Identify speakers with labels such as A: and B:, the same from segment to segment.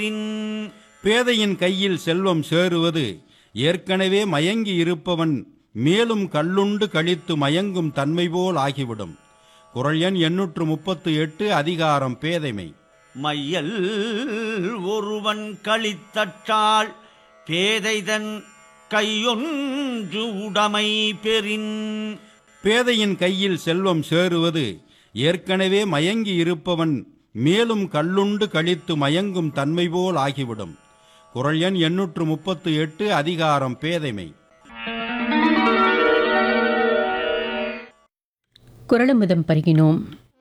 A: பேதையின் கையில் செல்வம் சேருவது ஏற்கனவே மயங்கி இருப்பவன் மேலும் கள்ளுண்டு கழித்து மயங்கும் தன்மை போல் ஆகிவிடும் குரல் எண் எண்ணூற்று முப்பத்து எட்டு அதிகாரம் பேதைமை
B: மையல் ஒருவன் களித்தற்றால் பேதைதன் கையொன்று உடைமை பெறின்
A: பேதையின் கையில் செல்வம் சேருவது ஏற்கனவே மயங்கி இருப்பவன் மேலும் கள்ளுண்டு கழித்து மயங்கும் தன்மை போல் ஆகிவிடும் குரல் எண் எண்ணூற்று முப்பத்து எட்டு அதிகாரம் பேதைமை
C: குரலமுதம் பருகினோம்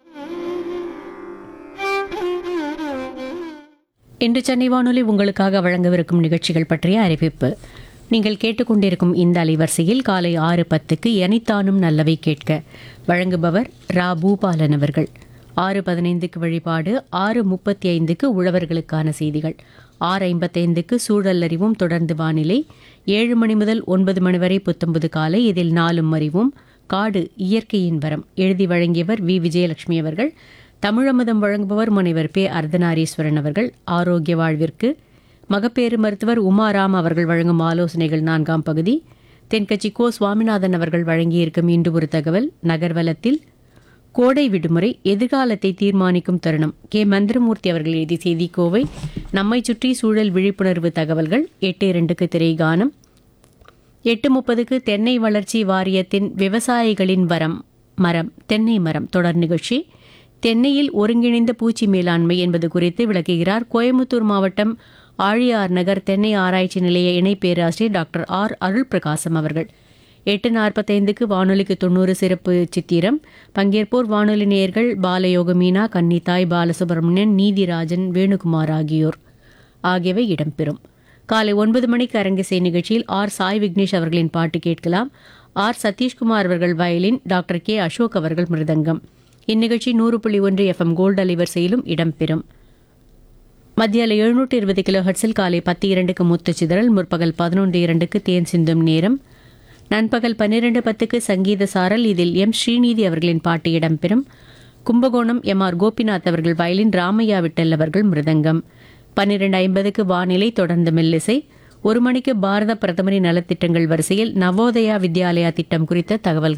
C: இன்று சென்னை வானொலி உங்களுக்காக வழங்கவிருக்கும் நிகழ்ச்சிகள் பற்றிய அறிவிப்பு நீங்கள் கேட்டுக்கொண்டிருக்கும் இந்த அலைவரிசையில் காலை ஆறு பத்துக்கு எனித்தானும் நல்லவை கேட்க வழங்குபவர் ரா பூபாலன் அவர்கள் ஆறு பதினைந்துக்கு வழிபாடு ஆறு முப்பத்தி ஐந்துக்கு உழவர்களுக்கான செய்திகள் ஆறு ஐம்பத்தைந்துக்கு சூழல் அறிவும் தொடர்ந்து வானிலை ஏழு மணி முதல் ஒன்பது மணி வரை புத்தம்பது காலை இதில் நாலும் அறிவும் காடு இயற்கையின் வரம் எழுதி வழங்கியவர் வி விஜயலட்சுமி அவர்கள் தமிழமுதம் வழங்குபவர் முனைவர் பே அர்த்தநாரீஸ்வரன் அவர்கள் ஆரோக்கிய வாழ்விற்கு மகப்பேறு மருத்துவர் உமாராம் அவர்கள் வழங்கும் ஆலோசனைகள் நான்காம் பகுதி தென்கட்சி கோ சுவாமிநாதன் அவர்கள் வழங்கியிருக்கும் இன்று ஒரு தகவல் நகர்வலத்தில் கோடை விடுமுறை எதிர்காலத்தை தீர்மானிக்கும் தருணம் கே மந்திரமூர்த்தி அவர்கள் எழுதிய செய்தி கோவை நம்மை சுற்றி சூழல் விழிப்புணர்வு தகவல்கள் எட்டு இரண்டுக்கு திரைகானம் எட்டு முப்பதுக்கு தென்னை வளர்ச்சி வாரியத்தின் விவசாயிகளின் வரம் மரம் தென்னை மரம் தொடர் நிகழ்ச்சி தென்னையில் ஒருங்கிணைந்த பூச்சி மேலாண்மை என்பது குறித்து விளக்குகிறார் கோயமுத்தூர் மாவட்டம் ஆழியார் நகர் தென்னை ஆராய்ச்சி நிலைய இணை பேராசிரியர் டாக்டர் ஆர் அருள் பிரகாசம் அவர்கள் எட்டு நாற்பத்தைந்துக்கு வானொலிக்கு தொண்ணூறு சிறப்பு சித்திரம் பங்கேற்போர் வானொலி நேயர்கள் பாலயோக மீனா கன்னித்தாய் பாலசுப்ரமணியன் நீதிராஜன் வேணுகுமார் ஆகியோர் ஆகியவை இடம்பெறும் காலை ஒன்பது மணிக்கு அரங்கிசை நிகழ்ச்சியில் ஆர் சாய் விக்னேஷ் அவர்களின் பாட்டு கேட்கலாம் ஆர் சதீஷ்குமார் அவர்கள் வயலின் டாக்டர் கே அசோக் அவர்கள் மிருதங்கம் இந்நிகழ்ச்சி நூறு புள்ளி ஒன்று எஃப்எம் கோல்டு அலைவரிசையிலும் இடம்பெறும் மத்தியால எழுநூற்று இருபது கிலோ ஹர்ட்ஸில் காலை பத்து இரண்டுக்கு முத்து சிதறல் முற்பகல் பதினொன்று இரண்டுக்கு தேன் சிந்தும் நேரம் நண்பகல் பன்னிரண்டு பத்துக்கு சங்கீத சாரல் இதில் எம் ஸ்ரீநிதி அவர்களின் பாட்டு இடம்பெறும் கும்பகோணம் எம் ஆர் கோபிநாத் அவர்கள் வயலின் ராமையா விட்டல் அவர்கள் மிருதங்கம் பன்னிரண்டு ஐம்பதுக்கு வானிலை தொடர்ந்து மெல்லிசை ஒரு மணிக்கு பாரத பிரதமரின் நலத்திட்டங்கள் வரிசையில் நவோதயா வித்யாலயா திட்டம் குறித்த தகவல்கள்